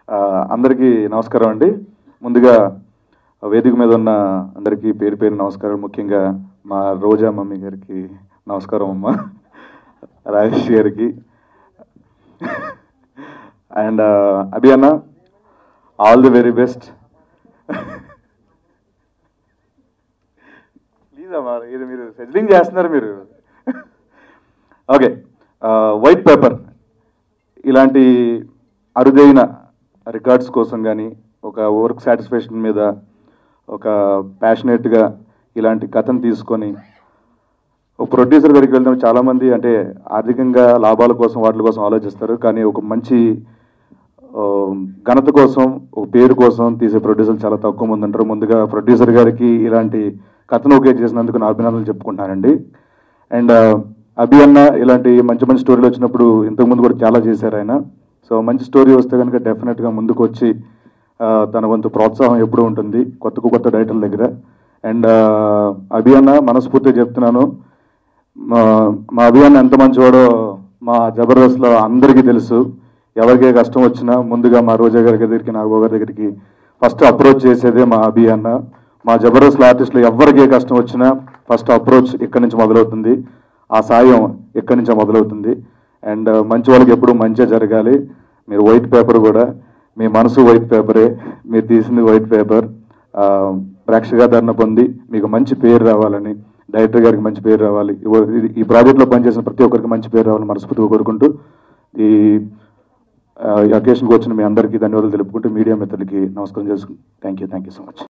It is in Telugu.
ఆ, అందరికీ నమస్కారం అండి ముందుగా వేదిక మీద ఉన్న అందరికీ పేరు పేరు నమస్కారం ముఖ్యంగా మా రోజా మమ్మీ గారికి నమస్కారం అమ్మ రాజేష్ గారికి అండ్ అభి అన్న all the very best please అమ్మా ఇది మీరు సెటిలింగ్ చేస్తున్నారు మీరు ఓకే వైట్ పేపర్ ఇలాంటి అరుదైన రికార్డ్స్ కోసం కానీ ఒక వర్క్ సాటిస్ఫాక్షన్ మీద ఒక ప్యాషనేట్గా ఇలాంటి కథను తీసుకొని ఒక ప్రొడ్యూసర్ దగ్గరికి వెళ్తాం చాలామంది అంటే ఆర్థికంగా లాభాల కోసం వాటి కోసం ఆలోచిస్తారు కానీ ఒక మంచి ఆ, ఘనత కోసం ఒక పేరు కోసం తీసే ప్రొడ్యూసర్లు చాలా తక్కువ మంది ఉంటారు ముందుగా ప్రొడ్యూసర్ గారికి ఇలాంటి కథను ఓకే చేసినందుకు నా అభినందనలు చెప్పుకుంటున్నానండి అండ్ అభి అన్న ఇలాంటి మంచి మంచి స్టోరీలు వచ్చినప్పుడు ఇంతకుముందు కూడా చాలా చేశారు ఆయన సో మంచి స్టోరీ వస్తే కనుక డెఫినెట్గా ముందుకు వచ్చి ఆ, తన వంతు ప్రోత్సాహం ఎప్పుడూ ఉంటుంది కొత్త కొత్త డైటల్ దగ్గర అండ్ అభి అన్న మనస్ఫూర్తిగా చెప్తున్నాను మా మా అభియాన్ ఎంత మంచివాడో మా జబర్దస్త్లో అందరికీ తెలుసు ఎవరికే కష్టం వచ్చినా ముందుగా మా రోజా గారి దగ్గరికి నాగబాబు గారి దగ్గరికి ఫస్ట్ అప్రోచ్ చేసేదే మా అభియాన్న మా జబర్దస్త్ ఆర్టిస్టులు ఎవరికే కష్టం వచ్చినా ఫస్ట్ అప్రోచ్ ఇక్కడి నుంచి మొదలవుతుంది ఆ సాయం ఇక్కడి నుంచే మొదలవుతుంది అండ్ మంచి వాళ్ళకి ఎప్పుడు మంచిగా జరగాలి మీరు వైట్ పేపర్ కూడా మీ మనసు వైట్ పేపరే మీరు తీసింది వైట్ పేపర్ ప్రేక్షకాదరణ పొంది మీకు మంచి పేరు రావాలని డైరెక్టర్ గారికి మంచి పేరు రావాలి ఇవ- ఇది- ఈ ప్రాజెక్ట్లో పనిచేసిన ప్రతి ఒక్కరికి మంచి పేరు రావాలని మనస్ఫూర్తిగా కోరుకుంటూ ఈ అకేషన్కి వచ్చిన మీ అందరికీ ధన్యవాదాలు తెలుపుకుంటూ మీడియా మిత్రులకి నమస్కారం చేసుకుంటాం thank you thank you so much